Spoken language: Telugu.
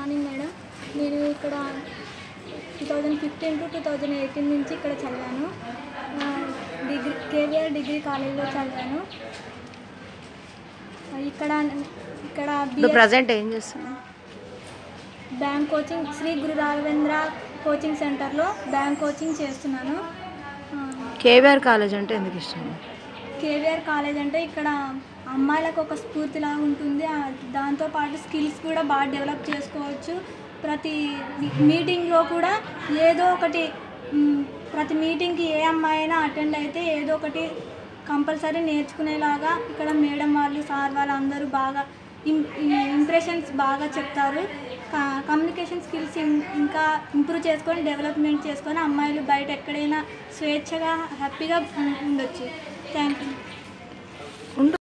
మార్నింగ్ మేడం నేను ఇక్కడ two thousand fifteen to two thousand eighteen నుంచి ఇక్కడ చదివాను ఆ, డిగ్రీ కేవీఆర్ డిగ్రీ కాలేజ్లో చదివాను ఆ, ఇక్కడ ఇక్కడ ఇప్పుడు BS ప్రజెంట్ ఏం చేస్తున్నావు bank coaching Shri Guru Raghavendra coaching సెంటర్లో బ్యాంక్ కోచింగ్ చేస్తున్నాను ఆ, కేవీఆర్ కాలేజ్ అంటే ఎందుకు ఇష్టం కేవీఆర్ కాలేజ్ అంటే ఇక్కడ అమ్మాయిలకు ఒక స్ఫూర్తిలాగా ఉంటుంది ఆ దాంతోపాటు స్కిల్స్ కూడా బాగా డెవలప్ చేసుకోవచ్చు ప్రతి మీటింగ్లో కూడా ఏదో ఒకటి మ్, ప్రతి మీటింగ్కి ఏ అమ్మాయి అయినా అటెండ్ అయితే ఏదో ఒకటి కంపల్సరీ నేర్చుకునేలాగా ఇక్కడ మేడం వాళ్ళు సార్ వాళ్ళు అందరూ బాగా ఇంప్రెషన్స్ బాగా చెప్తారు కమ్యూనికేషన్ స్కిల్స్ ఇంకా ఇంప్రూవ్ చేసుకొని డెవలప్మెంట్ చేసుకొని అమ్మాయిలు బయట ఎక్కడైనా స్వేచ్ఛగా హ్యాపీగా ఉండొచ్చు థ్యాంక్ యూ